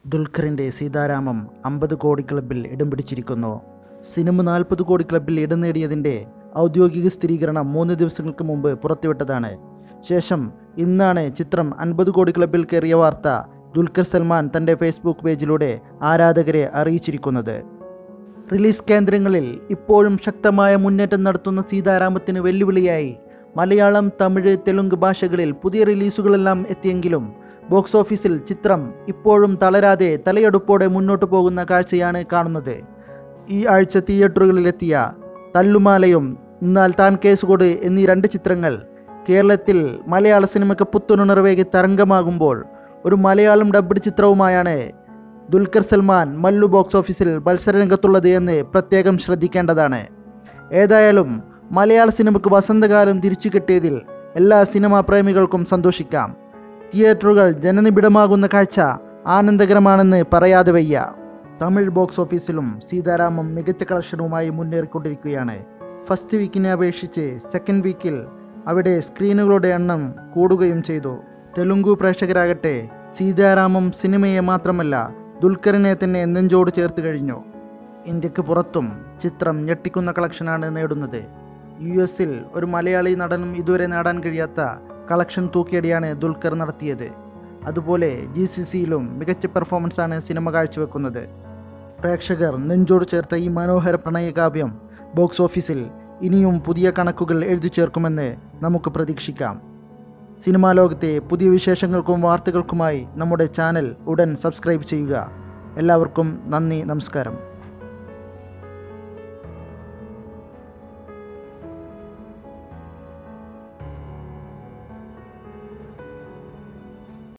ദുൽഖറിൻ്റെ സീതാരാമം അമ്പത് കോടി ക്ലബിൽ ഇടം പിടിച്ചിരിക്കുന്നു സിനിമ നാൽപ്പത് കോടി ക്ലബിൽ ഇടം നേടിയതിൻ്റെ ഔദ്യോഗിക സ്ഥിരീകരണം മൂന്ന് ദിവസങ്ങൾക്ക് മുമ്പ് പുറത്തുവിട്ടതാണ് ശേഷം ഇന്നാണ് ചിത്രം അൻപത് കോടി ക്ലബിൽ കയറിയ വാർത്ത ദുൽഖർ സൽമാൻ തൻ്റെ ഫേസ്ബുക്ക് പേജിലൂടെ ആരാധകരെ അറിയിച്ചിരിക്കുന്നത് റിലീസ് കേന്ദ്രങ്ങളിൽ ഇപ്പോഴും ശക്തമായ മുന്നേറ്റം നടത്തുന്ന സീതാരാമത്തിന് വെല്ലുവിളിയായി മലയാളം തമിഴ് തെലുങ്ക് ഭാഷകളിൽ പുതിയ റിലീസുകളെല്ലാം എത്തിയെങ്കിലും ബോക്സ് ഓഫീസിൽ ചിത്രം ഇപ്പോഴും തളരാതെ തലയെടുപ്പോടെ മുന്നോട്ട് പോകുന്ന കാഴ്ചയാണ് കാണുന്നത് ഈ ആഴ്ച തിയേറ്ററുകളിലെത്തിയ തല്ലുമാലയും എന്നാൽ താൻ കേസുകൊട് എന്നീ രണ്ട് ചിത്രങ്ങൾ കേരളത്തിൽ മലയാള സിനിമയ്ക്ക് പുത്തുണർവേകി തരംഗമാകുമ്പോൾ ഒരു മലയാളം ഡബ്ഡ് ചിത്രവുമായാണ് ദുൽഖർ സൽമാൻ മല്ലു ബോക്സ് ഓഫീസിൽ മത്സരരംഗത്തുള്ളത് എന്ന് പ്രത്യേകം ശ്രദ്ധിക്കേണ്ടതാണ് ഏതായാലും മലയാള സിനിമയ്ക്ക് വസന്തകാലം തിരിച്ചു കിട്ടിയതിൽ എല്ലാ സിനിമാ പ്രേമികൾക്കും സന്തോഷിക്കാം തിയേറ്ററുകൾ ജനനിബിഡമാകുന്ന കാഴ്ച ആനന്ദകരമാണെന്ന് പറയാതെ വയ്യ തമിഴ് ബോക്സ് ഓഫീസിലും സീതാരാമം മികച്ച കളക്ഷനുമായി മുന്നേറിക്കൊണ്ടിരിക്കുകയാണ് ഫസ്റ്റ് വീക്കിനെ അപേക്ഷിച്ച് സെക്കൻഡ് വീക്കിൽ അവിടെ സ്ക്രീനുകളുടെ എണ്ണം കൂടുകയും ചെയ്തു തെലുങ്കു പ്രേക്ഷകരാകട്ടെ സീതാരാമം സിനിമയെ മാത്രമല്ല ദുൽഖറിനെ തന്നെ നെഞ്ചോട് ചേർത്ത് കഴിഞ്ഞു ഇന്ത്യക്ക് പുറത്തും ചിത്രം ഞെട്ടിക്കുന്ന കളക്ഷനാണ് നേടുന്നത് യു എസിൽ ഒരു മലയാളി നടനും ഇതുവരെ നേടാൻ കഴിയാത്ത കളക്ഷൻ തൂക്കിയടിയാണ് ദുൽഖർ നടത്തിയത് അതുപോലെ ജി സി സിയിലും മികച്ച പെർഫോമൻസാണ് സിനിമ കാഴ്ചവെക്കുന്നത് പ്രേക്ഷകർ നെഞ്ചോട് ചേർത്ത ഈ മനോഹര പ്രണയകാവ്യം ബോക്സ് ഓഫീസിൽ ഇനിയും പുതിയ കണക്കുകൾ എഴുതി ചേർക്കുമെന്ന് നമുക്ക് പ്രതീക്ഷിക്കാം സിനിമാ ലോകത്തെ പുതിയ വിശേഷങ്ങൾക്കും വാർത്തകൾക്കുമായി നമ്മുടെ ചാനൽ ഉടൻ സബ്സ്ക്രൈബ് ചെയ്യുക എല്ലാവർക്കും നന്ദി നമസ്കാരം